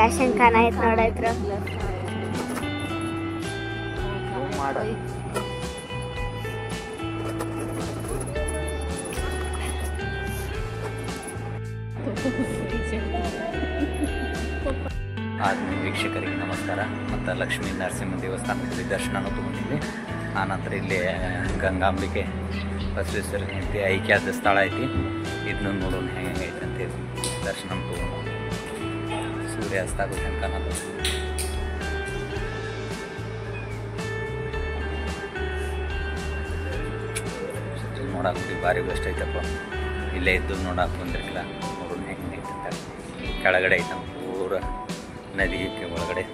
Ration ಖಾನ ಐತ್ ನೋಡೈತ್ರ ಮಾಡ ಆತ್ಮೀಯ ವೀಕ್ಷಕರಿಗೆ ನಮಸ್ಕಾರ ಮತ್ತು ಲಕ್ಷ್ಮೀ ನರಸಿಂಹ ದೇವಸ್ಥಾನದಲ್ಲಿ ದರ್ಶನನೂ ತೊಗೊಂಡಿದ್ವಿ ಆನಂತರ ಇಲ್ಲಿ ಗಂಗಾಂಬಿಕೆ ಬಸವೇಶ್ವರ ಐತಿ ಐಕ್ಯಾದ ಸ್ಥಳ ಐತಿ ಇದನ್ನು ನೋಡೋಣ ಹೆಂಗೆ ಐತೆ ಅಂತೇಳಿ ದರ್ಶನ ತೊಗೊಂಡು ಸೂರ್ಯಾಸ್ತ ಆಗೋದು ಹೆಂಗೆ ಕಾಣೋದು ನೋಡಕ್ಕೆ ಭಾರಿ ಬೆಸ್ಟ್ ಐತಪ್ಪ ಇಲ್ಲೇ ಇದ್ದು ನೋಡಕ್ಕೆ ಬಂದಿರಲಿಲ್ಲ ನೋಡೋಣ ಹೆಂಗೆ ಐತೆ ಅಂತ ಕೆಳಗಡೆ ಐತೆ ಪೂರ ನದಿ ಐತೆ ಒಳಗಡೆ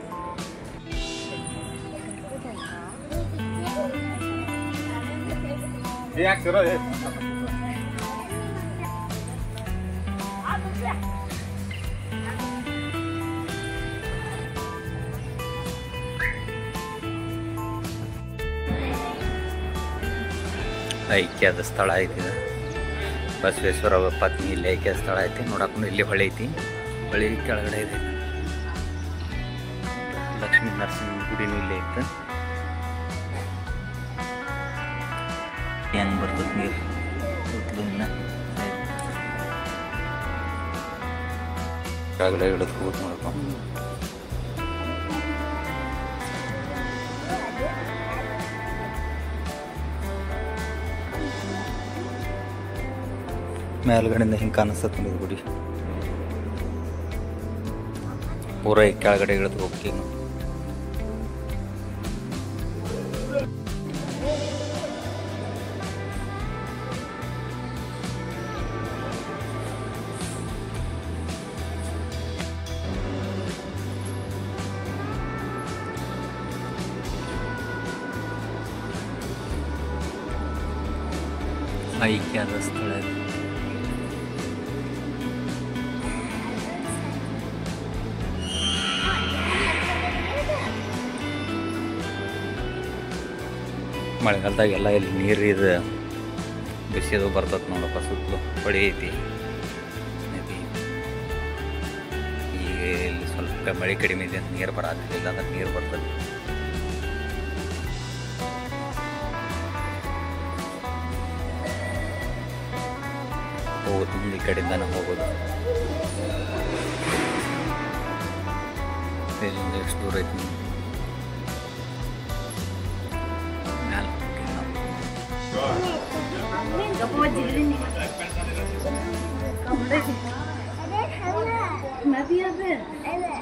ಐಕ್ಯದ ಸ್ಥಳ ಐತಿ ಇದು ಬಸವೇಶ್ವರ ಪತ್ನಿ ಇಲ್ಲಿ ಐಕ್ಯದ ಸ್ಥಳ ಐತಿ ನೋಡಕ್ಕೂ ಇಲ್ಲಿ ಹೊಳೆ ಐತಿ ಹೊಳೆ ಕೆಳಗಡೆ ಇದೆ ಲಕ್ಷ್ಮೀ ನರಸಿಂಹ ಗುಡಿನೂ ಇಲ್ಲೇ ಐತೆ ಹೆಂಗೆ ಬರ್ತದೆ ನೀರು ಸುತ್ತಲೂ ಇನ್ನ ಕೆಳಗಡೆ ಹಿಡಿದು ಹೋಗಿ ನೋಡಪ್ಪ ಮೇಲ್ಗಡೆಯಿಂದ ಹಿಂಗೆ ಕಾಣಿಸ್ತದೆ ನೋಡಿ ಗುಡಿ ಪೂರ ಈ ಕೆಳಗಡೆ ಇಳಿದು ಹೋಗ್ತೀವಿ ನಾವು ಐಕ್ಯದ ಸ್ಥಳ ಇದು. ಮಳೆಗಾಲದಾಗೆಲ್ಲ ಇಲ್ಲಿ ನೀರು ಇದು ಬಿಸಿದು ಬರ್ತದೆ ನೋಡಪ್ಪ ಸುತ್ತಲೂ ಹೊಳೆ ಐತಿ ನದಿ ಈಗ ಇಲ್ಲಿ ಸ್ವಲ್ಪ ಮಳೆ ಕಡಿಮೆ ಇದೆ ನೀರು ಬರತ್ತಿಲ್ಲ ಅಂದ್ರೆ ನೀರು ಬರ್ತದೆ ಹೋಗೋದು ಮುಂದೆ ಈ ಕಡೆಯಿಂದನೇ ಹೋಗೋದು ಇಲ್ಲಿಂದ ಎಷ್ಟು ದೂರ ಐತಿ ನೋಡಿ. ಮ್ಯಾಲ್ ಹೋಗ್ತೀವಿ ನಾವು. ನದಿ ಅದ